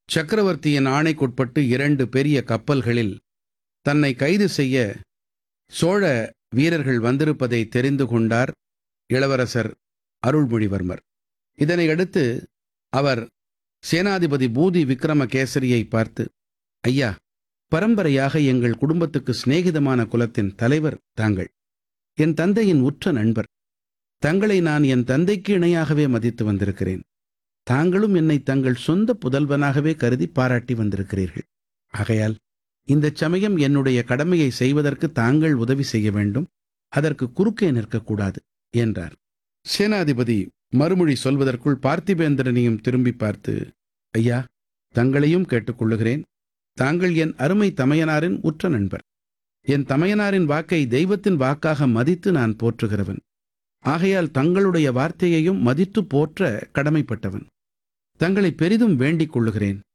சக்கரவர்த்தியின் ஆணைக்குட்பட்டு இரண்டு பெரிய கப்பல்களில் தன்னை கைது செய்ய சோழ வீரர்கள் வந்திருப்பதை தெரிந்து கொண்டார் இளவரசர் அருள்மொழிவர்மர் இதனை அடுத்து அவர் சேனாதிபதி பூதி விக்ரமகேசரியை பார்த்து ஐயா பரம்பரையாக எங்கள் குடும்பத்துக்கு சிநேகிதமான குலத்தின் தலைவர் தாங்கள் என் தந்தையின் உற்ற நண்பர் தங்களை நான் என் தந்தைக்கு இணையாகவே மதித்து வந்திருக்கிறேன் தாங்களும் என்னை தங்கள் சொந்த புதல்வனாகவே கருதி பாராட்டி வந்திருக்கிறீர்கள் ஆகையால் இந்தச் சமயம் என்னுடைய கடமையை செய்வதற்கு தாங்கள் உதவி செய்ய வேண்டும் அதற்கு குறுக்கே நிற்கக்கூடாது என்றார் சேனாதிபதி மறுமொழி சொல்வதற்குள் பார்த்திபேந்திரனையும் திரும்பி பார்த்து ஐயா தங்களையும் கேட்டுக்கொள்ளுகிறேன் தாங்கள் என் அருமை தமையனாரின் உற்ற நண்பர் என் தமையனாரின் வாக்கை தெய்வத்தின் வாக்காக மதித்து நான் போற்றுகிறவன் ஆகையால் தங்களுடைய வார்த்தையையும் மதித்து போற்ற கடமைப்பட்டவன் தங்களை பெரிதும் வேண்டிக் கொள்ளுகிறேன்